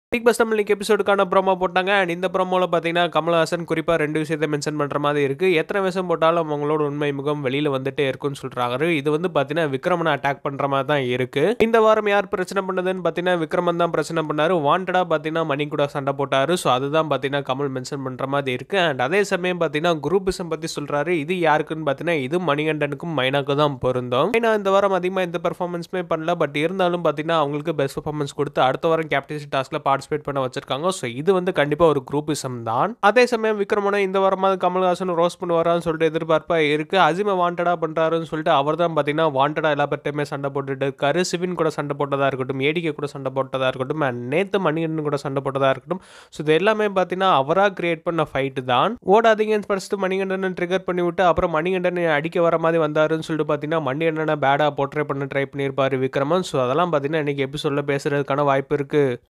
big pass Tamil இன்னைக்கு எபிசோடுக்கான promo போட்டாங்க and இந்த ப்ரோமோவில் பார்த்தீங்கன்னா கமல்ஹாசன் குறிப்பாக ரெண்டு விஷயத்தை மென்ஷன் பண்ணுற மாதிரி இருக்குது எத்தனை விஷயம் போட்டாலும் அவங்களோட உண்மை முகம் வெளியில் வந்துட்டே இருக்குன்னு சொல்கிறாங்க இது வந்து பார்த்தீங்கன்னா விக்ரமனை அட்டாக் பண்ணுற மாதிரி தான் இருக்குது இந்த வாரம் யார் பிரச்சனை பண்ணதுன்னு பார்த்தீங்கன்னா விக்ரமன் தான் பிரச்சனை பண்ணாரு வாண்டடாக பார்த்தீங்கன்னா மணி கூட சண்டை போட்டாரு ஸோ அதுதான் பார்த்தீங்கன்னா கமல் மென்ஷன் பண்ணுற மாதிரி இருக்குது அண்ட் அதே சமயம் பார்த்தீங்கன்னா குரூப்பிசம் பற்றி சொல்கிறாரு இது யாருக்குன்னு பார்த்தீங்கன்னா இது மணிகண்டனுக்கும் மைனாக்கும் தான் பொருந்தும் மைனா இந்த வாரம் அதிகமாக எந்த பெர்ஃபார்மன்ஸுமே பண்ணல பட் இருந்தாலும் பார்த்தீங்கன்னா அவங்களுக்கு பெஸ்ட் பெர்ஃபார்மன்ஸ் கொடுத்து அடுத்த வாரம் கேப்டன்சி டாஸ்க்ல பார்ட்டிசிபேட் பண்ண வச்சிருக்காங்க ஸோ இது வந்து கண்டிப்பாக ஒரு குரூப்பிசம் தான் அதே சமயம் விக்ரமனை இந்த வாரமாவது கமல்ஹாசன் ரோஸ் பண்ணுவாரான்னு சொல்லிட்டு எதிர்பார்ப்பா இருக்கு அஜிம வாண்டடா பண்றாருன்னு சொல்லிட்டு அவர் தான் பார்த்தீங்கன்னா வாண்டடா எல்லா பேர்ட்டையுமே சண்டை போட்டுட்டு இருக்காரு சிவின் கூட சண்டை போட்டதா இருக்கட்டும் ஏடிகே கூட சண்டை போட்டதா இருக்கட்டும் and நேத்து மணிகண்டன் கூட சண்டை போட்டதா இருக்கட்டும் ஸோ இது எல்லாமே பார்த்தீங்கன்னா அவராக கிரியேட் பண்ண ஃபைட்டு தான் ஓடாதீங்கன்னு ஃபர்ஸ்ட் மணிகண்டனை ட்ரிகர் பண்ணி விட்டு அப்புறம் மணிகண்டன் அடிக்க வர மாதிரி வந்தாருன்னு சொல்லிட்டு பார்த்தீங்கன்னா மணிகண்டனை பேடாக போர்ட்ரே பண்ண ட்ரை பண்ணியிருப்பாரு விக்ரமன் ஸோ அதெல்லாம் பார்த்தீங்கன்னா இன்னைக்கு எபிசோடில் பேசுறதுக்கான வாய்ப்பு இருக்கு